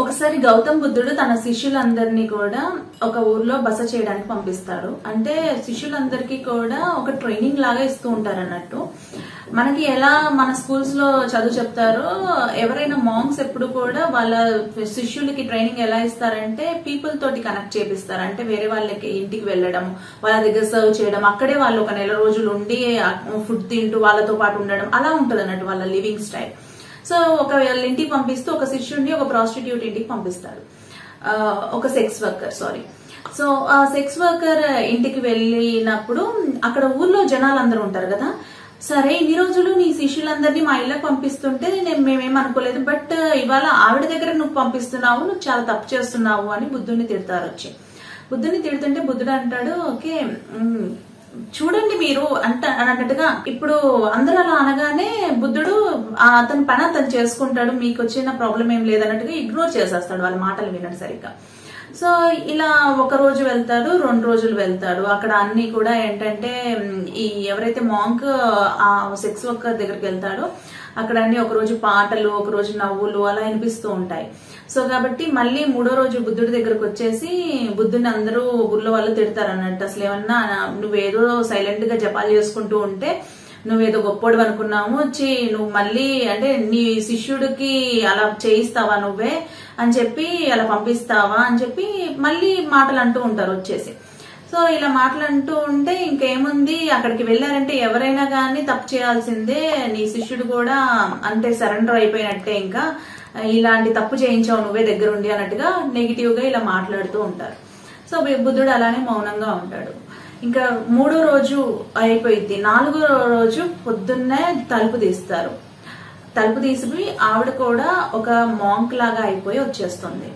ఒకసారి గౌతమ్ బుద్ధుడు తన శిష్యులందరినీ కూడా ఒక ఊర్లో బస చేయడానికి పంపిస్తాడు అంటే శిష్యులందరికీ కూడా ఒక ట్రైనింగ్ లాగా ఇస్తూ ఉంటారు అన్నట్టు మనకి ఎలా మన స్కూల్స్ లో చదువు చెప్తారో ఎవరైనా మాంగ్స్ ఎప్పుడు కూడా వాళ్ళ శిష్యులకి ట్రైనింగ్ ఎలా ఇస్తారంటే పీపుల్ తోటి కనెక్ట్ చేపిస్తారు అంటే వేరే వాళ్ళకి ఇంటికి వెళ్ళడం వాళ్ళ దగ్గర సర్వ్ చేయడం అక్కడే వాళ్ళు ఒక నెల రోజులు ఉండి ఫుడ్ తింటూ వాళ్ళతో పాటు ఉండడం అలా ఉంటది అన్నట్టు వాళ్ళ లివింగ్ స్టైల్ సో ఒక వాళ్ళ ఇంటికి పంపిస్తూ ఒక శిష్యుడిని ఒక ప్రాస్టిట్యూట్ ఇంటికి పంపిస్తాడు ఆ, ఒక సెక్స్ వర్కర్ సారీ సో ఆ సెక్స్ వర్కర్ ఇంటికి వెళ్ళినప్పుడు అక్కడ ఊర్లో జనాలు అందరూ ఉంటారు కదా సరే ఇన్ని రోజులు నీ శిష్యులందరినీ మా ఇళ్ళకి పంపిస్తుంటే నేను మేమేం అనుకోలేదు బట్ ఇవాళ ఆవిడ దగ్గర నువ్వు పంపిస్తున్నావు నువ్వు చాలా తప్పు చేస్తున్నావు అని బుద్ధుడిని తిడతారు వచ్చి బుద్ధుడిని తిడుతుంటే బుద్ధుడు అంటాడు ఓకే మ్, చూడండి మీరు అంట అని అన్నట్టుగా ఇప్పుడు అందరూ అలా అనగానే బుద్ధుడు ఆ అతని పని అతను చేసుకుంటాడు మీకు వచ్చిన ప్రాబ్లం ఏం లేదన్నట్టుగా ఇగ్నోర్ చేసేస్తాడు వాళ్ళ మాటలు వినడు సరిగ్గా సో ఇలా ఒక రోజు వెళ్తాడు రెండు రోజులు వెళ్తాడు అక్కడ అన్ని కూడా ఏంటంటే మ్, ఈ ఎవరైతే మాంక్ ఆ సెక్స్ వర్కర్ దగ్గరికి వెళ్తాడో అక్కడ అన్ని ఒక రోజు పాటలు ఒక రోజు నవ్వులు అలా వినిపిస్తూ ఉంటాయి సో కాబట్టి మళ్ళీ మూడో రోజు బుద్ధుడి దగ్గరకు వచ్చేసి బుద్ధుని అందరూ ఊర్లో వాళ్ళు తిడతారు అన్నట్టు అసలు ఏమన్నా నువ్వేదో సైలెంట్ గా జపాలు చేసుకుంటూ ఉంటే నువ్వేదో గొప్పోడు అనుకున్నాము వచ్చి నువ్వు మళ్ళీ అంటే నీ శిష్యుడికి అలా చేయిస్తావా నువ్వే అని చెప్పి అలా పంపిస్తావా అని చెప్పి మళ్ళీ మాటలు అంటూ ఉంటారు వచ్చేసి సో ఇలా మాట్లాడుతూ ఉంటే ఇంకేముంది అక్కడికి వెళ్ళారంటే ఎవరైనా కానీ తప్పు చేయాల్సిందే నీ శిష్యుడు కూడా అంటే సరెండర్ అయిపోయినట్టే ఇంకా ఇలాంటి తప్పు చేయించావు నువ్వే దగ్గరుండి అన్నట్టుగా నెగిటివ్ గా ఇలా మాట్లాడుతూ ఉంటారు సో బుద్ధుడు అలానే మౌనంగా ఉంటాడు ఇంకా మూడో రోజు అయిపోయింది నాలుగో రోజు పొద్దున్నే తలుపు తీస్తారు తలుపు తీసిపోయి ఆవిడ కూడా ఒక మాంక్ లాగా అయిపోయి వచ్చేస్తుంది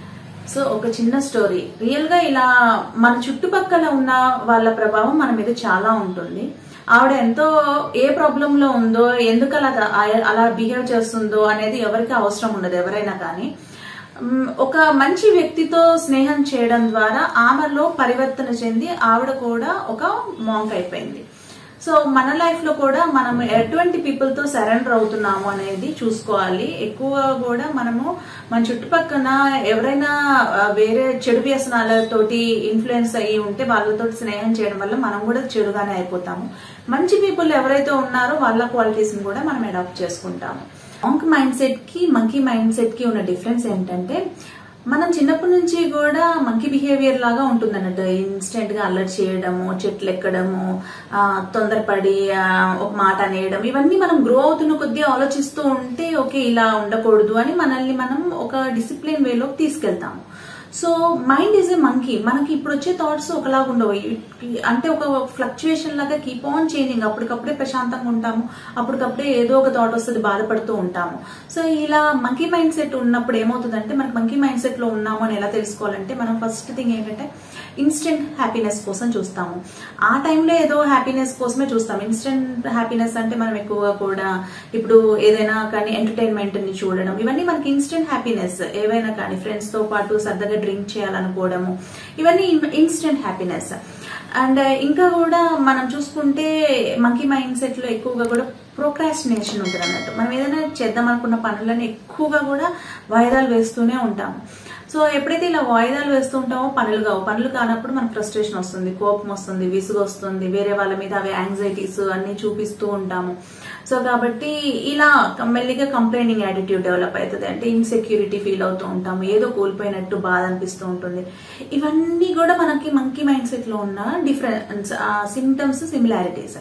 సో ఒక చిన్న స్టోరీ రియల్ గా ఇలా మన చుట్టుపక్కల ఉన్న వాళ్ళ ప్రభావం మన మీద చాలా ఉంటుంది ఆవిడ ఎంతో ఏ ప్రాబ్లం లో ఉందో ఎందుకు అలా అలా బిహేవ్ చేస్తుందో అనేది ఎవరికి అవసరం ఉండదు ఎవరైనా కానీ మ్, ఒక మంచి వ్యక్తితో స్నేహం చేయడం ద్వారా ఆమెలో పరివర్తన చెంది ఆవిడ కూడా ఒక మాంక్ అయిపోయింది సో మన లైఫ్ లో కూడా మనం ఎటువంటి పీపుల్ తో సరెండర్ అవుతున్నాము అనేది చూసుకోవాలి ఎక్కువ కూడా మనము మన చుట్టుపక్కన ఎవరైనా ఆ, వేరే చెడు వ్యసనాలతోటి ఇన్ఫ్లుయెన్స్ అయ్యి ఉంటే వాళ్ళతో స్నేహం చేయడం వల్ల మనం కూడా చెడుగానే అయిపోతాము మంచి పీపుల్ ఎవరైతే ఉన్నారో వాళ్ళ క్వాలిటీస్ ని కూడా మనం అడాప్ట్ చేసుకుంటాము మాంక్ మైండ్ సెట్ కి మంకీ మైండ్ సెట్ కి ఉన్న డిఫరెన్స్ ఏంటంటే మనం చిన్నప్పటి నుంచి కూడా మంకీ బిహేవియర్ లాగా ఉంటుంది అన్నట్టు ఇన్స్టెంట్ గా అల్లరి చేయడము చెట్లు ఎక్కడము ఆ, తొందరపడి ఆ, ఒక మాట అనేయడం ఇవన్నీ మనం గ్రో అవుతున్న కొద్దీ ఆలోచిస్తూ ఉంటే ఓకే ఇలా ఉండకూడదు అని మనల్ని మనం ఒక డిసిప్లిన్ వేలోకి తీసుకెళ్తాము so mind is a monkey మనకి ఇప్పుడు వచ్చే థాట్స్ ఒకలాగా ఉండవు ఇ- అంటే ఒక ఫ్లక్చుయేషన్ లాగా కీప్ ఆన్ చేంజింగ్ అప్పటికప్పుడే ప్రశాంతంగా ఉంటాము అప్పటికప్పుడే ఏదో ఒక థాట్ వస్తుంది బాధపడుతూ ఉంటాము సో ఇలా మంకీ మైండ్ సెట్ ఉన్నప్పుడు ఏమవుతుందంటే మనకి మంకీ మైండ్ సెట్ లో ఉన్నాము అని ఎలా తెలుసుకోవాలంటే మనం ఫస్ట్ థింగ్ ఏంటంటే ఇన్స్టెంట్ హ్యాపీనెస్ కోసం చూస్తాము ఆ టైంలో ఏదో హ్యాపీనెస్ కోసమే చూస్తాం ఇన్స్టెంట్ హ్యాపీనెస్ అంటే మనం ఎక్కువగా కూడా ఇప్పుడు ఏదైనా కానీ ఎంటర్టైన్మెంట్ ని చూడడం ఇవన్నీ మనకి ఇన్స్టెంట్ హ్యాపీనెస్ ఏవైనా కానీ ఫ్రెండ్స్ తో పాటు సరదాగా డ్రింక్ చేయాలనుకోవడము ఇవన్నీ ఇన్స్టెంట్ హ్యాపీనెస్ అండ్ ఇంకా కూడా మనం చూసుకుంటే మంకీ మైండ్ సెట్ లో ఎక్కువగా కూడా ప్రోక్రాస్టినేషన్ ఉంటుంది అన్నట్టు మనం ఏదైనా చేద్దాం అనుకున్న పనులను ఎక్కువగా కూడా వాయిదాలు వేస్తూనే ఉంటాము సో ఎప్పుడైతే ఇలా వాయిదాలు వేస్తూ ఉంటామో పనులు కావు పనులు కానప్పుడు మనకు ఫ్రస్ట్రేషన్ వస్తుంది కోపం వస్తుంది విసుగు వస్తుంది వేరే వాళ్ళ మీద అవి యాంగ్జైటీస్ అన్ని చూపిస్తూ ఉంటాము సో కాబట్టి ఇలా మెల్లిగా కంప్లైనింగ్ యాటిట్యూడ్ డెవలప్ అవుతుంది అంటే ఇన్సెక్యూరిటీ ఫీల్ అవుతూ ఉంటాము ఏదో కోల్పోయినట్టు బాధ అనిపిస్తూ ఉంటుంది ఇవన్నీ కూడా మనకి మంకీ మైండ్ సెట్ లో ఉన్న డిఫరెన్స్ సిమ్టమ్స్ సిమిలారిటీస్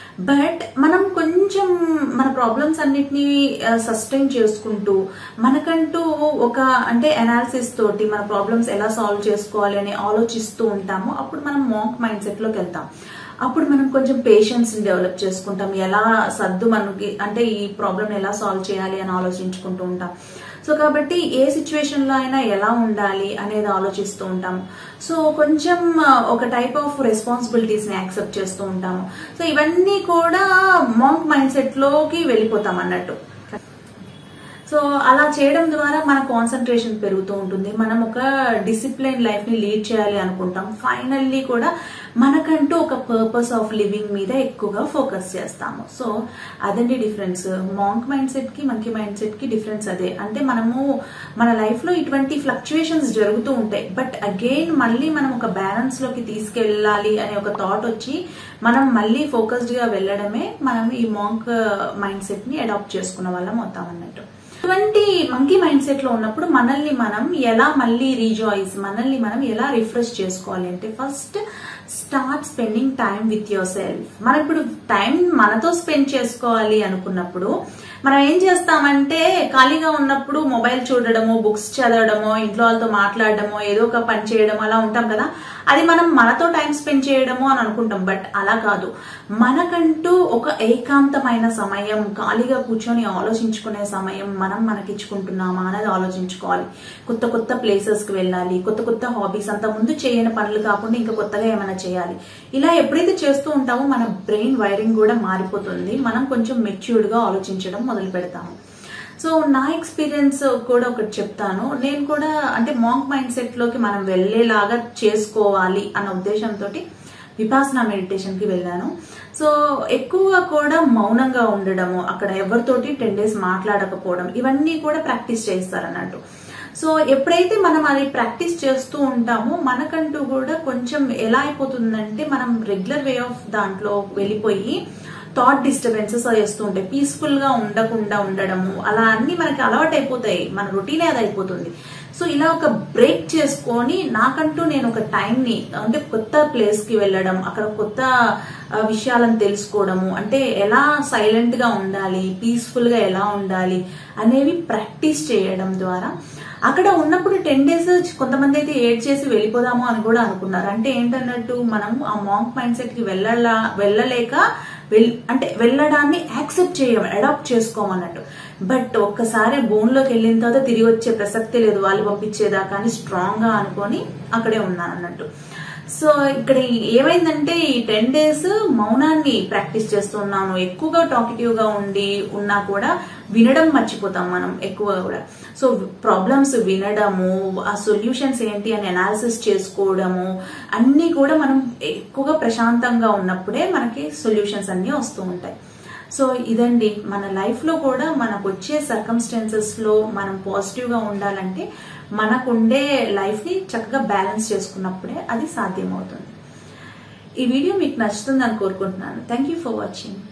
బట్ మనం కొంచెం మన ప్రాబ్లమ్స్ అన్నిటినీ సస్టైన్ చేసుకుంటూ మనకంటూ ఒక అంటే అనాలిసిస్ తోటి మన ప్రాబ్లమ్స్ ఎలా సాల్వ్ చేసుకోవాలి అని ఆలోచిస్తూ ఉంటాము అప్పుడు మనం మాంక్ మైండ్ సెట్ లోకి వెళ్తాం అప్పుడు మనం కొంచెం పేషెన్స్ డెవలప్ చేసుకుంటాం ఎలా సర్దు మనకి అంటే ఈ ప్రాబ్లమ్ ఎలా సాల్వ్ చేయాలి అని ఆలోచించుకుంటూ ఉంటాం సో కాబట్టి ఏ సిచ్యువేషన్ లో అయినా ఎలా ఉండాలి అనేది ఆలోచిస్తూ ఉంటాం సో కొంచెం ఆ, ఒక టైప్ ఆఫ్ రెస్పాన్సిబిలిటీస్ ని యాక్సెప్ట్ చేస్తూ ఉంటాము సో ఇవన్నీ కూడా మాంక్ మైండ్ సెట్ లోకి వెళ్ళిపోతాం అన్నట్టు సో అలా చేయడం ద్వారా మన కాన్సన్ట్రేషన్ పెరుగుతూ ఉంటుంది మనం ఒక డిసిప్లైన్ లైఫ్ ని లీడ్ చేయాలి అనుకుంటాం ఫైనల్లీ కూడా మనకంటూ ఒక పర్పస్ ఆఫ్ లివింగ్ మీద ఎక్కువగా ఫోకస్ చేస్తాము సో అదండి డిఫరెన్స్ మాంక్ మైండ్ సెట్ కి మంకీ మైండ్ సెట్ కి డిఫరెన్స్ అదే అంటే మనము మన లైఫ్ లో ఇటువంటి ఫ్లక్చుయేషన్స్ జరుగుతూ ఉంటాయి బట్ అగైన్ మళ్ళీ మనం ఒక బ్యాలెన్స్ లోకి తీసుకెళ్ళాలి అనే ఒక థాట్ వచ్చి మనం మళ్ళీ ఫోకస్డ్ గా వెళ్ళడమే మనం ఈ మాంక్ మైండ్ సెట్ ని అడాప్ట్ చేసుకున్న వాళ్ళం అవుతాం అన్నట్టు ఇటువంటి మంకీ మైండ్ సెట్ లో ఉన్నప్పుడు మనల్ని మనం ఎలా మళ్ళీ రీజాయిస్ మనల్ని మనం ఎలా రిఫ్రెష్ చేసుకోవాలి అంటే first start spending time with yourself మనం ఇప్పుడు టైం మనతో స్పెండ్ చేసుకోవాలి అనుకున్నప్పుడు మనం ఏం చేస్తామంటే ఖాళీగా ఉన్నప్పుడు మొబైల్ చూడడమో బుక్స్ చదవడమో ఇంట్లో వాళ్ళతో మాట్లాడడమో ఏదో ఒక పని చేయడం అలా ఉంటాం కదా అది మనం మనతో టైం స్పెండ్ చేయడము అని అనుకుంటాం బట్ అలా కాదు మనకంటూ ఒక ఏకాంతమైన సమయం ఖాళీగా కూర్చొని ఆలోచించుకునే సమయం మనం మనకిచ్చుకుంటున్నామా అనేది ఆలోచించుకోవాలి కొత్త కొత్త ప్లేసెస్ కి వెళ్ళాలి కొత్త కొత్త హాబీస్ అంత ముందు చేయని పనులు కాకుండా ఇంకా కొత్తగా ఏమైనా చేయాలి ఇలా ఎప్పుడైతే చేస్తూ ఉంటామో మన బ్రెయిన్ వైరింగ్ కూడా మారిపోతుంది మనం కొంచెం మెచ్యూర్డ్ గా ఆలోచించడం మొదలు పెడతాము సో నా ఎక్స్పీరియన్స్ కూడా ఒకటి చెప్తాను నేను కూడా అంటే మాంక్ మైండ్ సెట్ లోకి మనం వెళ్ళేలాగా చేసుకోవాలి అన్న ఉద్దేశంతో విపాసన మెడిటేషన్ కి వెళ్ళాను సో ఎక్కువగా కూడా మౌనంగా ఉండడము అక్కడ ఎవరితోటి టెన్ డేస్ మాట్లాడకపోవడం ఇవన్నీ కూడా ప్రాక్టీస్ చేస్తారన్నట్టు సో ఎప్పుడైతే మనం అది ప్రాక్టీస్ చేస్తూ ఉంటామో మనకంటూ కూడా కొంచెం ఎలా అయిపోతుందంటే మనం రెగ్యులర్ వే ఆఫ్ దాంట్లో వెళ్ళిపోయి థాట్ డిస్టర్బెన్సెస్ చేస్తూ ఉంటాయి పీస్ఫుల్ గా ఉండకుండా ఉండడము అలా అన్ని మనకి అలవాటు అయిపోతాయి మన రొటీనే అది అయిపోతుంది సో ఇలా ఒక బ్రేక్ చేసుకొని నాకంటూ నేను ఒక టైం ని అంటే కొత్త ప్లేస్ కి వెళ్ళడం అక్కడ కొత్త ఆ, విషయాలను తెలుసుకోవడము అంటే ఎలా సైలెంట్ గా ఉండాలి పీస్ఫుల్ గా ఎలా ఉండాలి అనేవి ప్రాక్టీస్ చేయడం ద్వారా అక్కడ ఉన్నప్పుడు టెన్ డేస్ కొంతమంది అయితే ఏడ్ చేసి వెళ్ళిపోదాము అని కూడా అనుకున్నారు అంటే ఏంటన్నట్టు మనం ఆ మాంక్ మైండ్ సెట్ కి వెళ్ళలా వెళ్ళలేక వెల్ అంటే వెళ్ళడాన్ని యాక్సెప్ట్ చేయం అడాప్ట్ చేసుకోమన్నట్టు బట్ ఒక్కసారి బోన్ లోకి వెళ్ళిన తర్వాత తిరిగి వచ్చే ప్రసక్తి లేదు వాళ్ళు పంపించేదాకా అని స్ట్రాంగ్ గా అనుకొని అక్కడే ఉన్నాను అన్నట్టు సో ఇక్కడ ఏమైందంటే ఈ టెన్ డేస్ మౌనాన్ని ప్రాక్టీస్ చేస్తున్నాను ఎక్కువగా టాకిటివ్ గా ఉండి ఉన్నా కూడా వినడం మర్చిపోతాం మనం ఎక్కువ కూడా సో ప్రాబ్లమ్స్ వినడము ఆ సొల్యూషన్స్ ఏంటి అని అనాలిసిస్ చేసుకోవడము అన్ని కూడా మనం ఎక్కువగా ప్రశాంతంగా ఉన్నప్పుడే మనకి సొల్యూషన్స్ అన్ని వస్తూ ఉంటాయి సో ఇదండి మన లైఫ్ లో కూడా మనకు వచ్చే సర్కమ్స్టాన్సెస్ లో మనం పాజిటివ్ గా ఉండాలంటే మనకుండే లైఫ్ ని చక్కగా బ్యాలెన్స్ చేసుకున్నప్పుడే అది సాధ్యమవుతుంది ఈ వీడియో మీకు నచ్చుతుందని కోరుకుంటున్నాను థ్యాంక్ యూ ఫర్ వాచింగ్